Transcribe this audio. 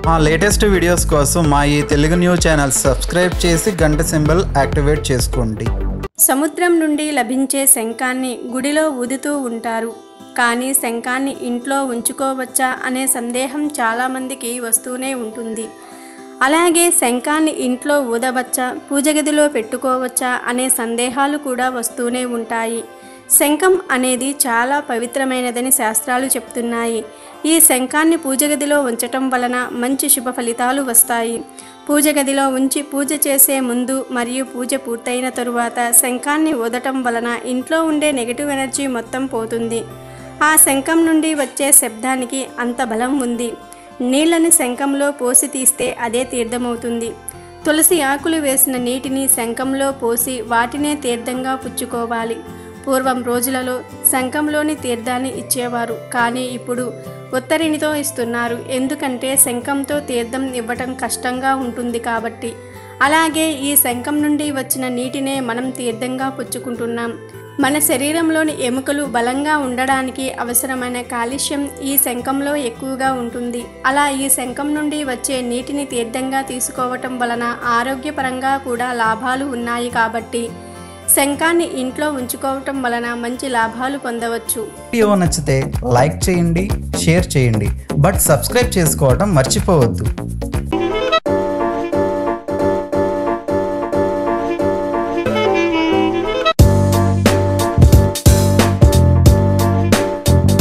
మా latest videos కోసం మా ఈ తెలుగు న్యూస్ ఛానల్ సబ్స్క్రైబ్ చేసి గంట సింబల్ యాక్టివేట్ చేసుకోండి సముద్రం నుండి లభించే శంఖాన్ని గుడిలో ఊదుతూ ఉంటారు కానీ శంఖాన్ని ఇంట్లో ఉంచుకోవచ్చా అనే సందేహం చాలామందికి వస్తూనే ఉంటుంది అలాగే శంఖాన్ని ఇంట్లో ఊదవచ్చా పూజ గదిలో పెట్టుకోవచ్చా అనే సందేహాలు కూడా వస్తూనే ఉంటాయి శంఖం అనేది చాలా పవిత్రమైనదని శాస్త్రాలు చెప్తున్నాయి ఈ శంఖాన్ని పూజ గదిలో ఉంచటం వలన మంచి శుభ ఫలితాలు వస్తాయి పూజ గదిలో ఉంచి పూజ చేసే ముందు మరియు పూజ పూర్తయిన తరువాత శంఖాన్ని ఊదటం వలన ఇంట్లో ఉండే నెగిటివ్ ఎనర్జీ మొత్తం పోతుంది ఆ శంఖం నుండి వచ్చే శబ్దానికి అంత బలం ఉంది నీళ్ళని శంఖంలో పోసి తీస్తే అదే తీర్థమవుతుంది తులసి ఆకులు వేసిన నీటిని శంఖంలో పోసి వాటినే తీర్థంగా పుచ్చుకోవాలి పూర్వం రోజులలో శంఖంలోని తీర్థాన్ని ఇచ్చేవారు కానీ ఇప్పుడు ఉత్తరినితో ఇస్తున్నారు ఎందుకంటే శంఖంతో తీర్థం ఇవ్వటం కష్టంగా ఉంటుంది కాబట్టి అలాగే ఈ శంఖం నుండి వచ్చిన నీటినే మనం తీర్థంగా పుచ్చుకుంటున్నాం మన శరీరంలోని ఎముకలు బలంగా ఉండడానికి అవసరమైన కాల్షియం ఈ శంఖంలో ఎక్కువగా ఉంటుంది అలా ఈ శంఖం నుండి వచ్చే నీటిని తీర్థంగా తీసుకోవటం వలన ఆరోగ్యపరంగా కూడా లాభాలు ఉన్నాయి కాబట్టి శంఖాన్ని ఇంట్లో ఉంచుకోవటం వలన మంచి లాభాలు పొందవచ్చు వీడియో నచ్చితే లైక్ చేయండి షేర్ చేయండి బట్ సబ్స్క్రైబ్ చేసుకోవడం మర్చిపోవద్దు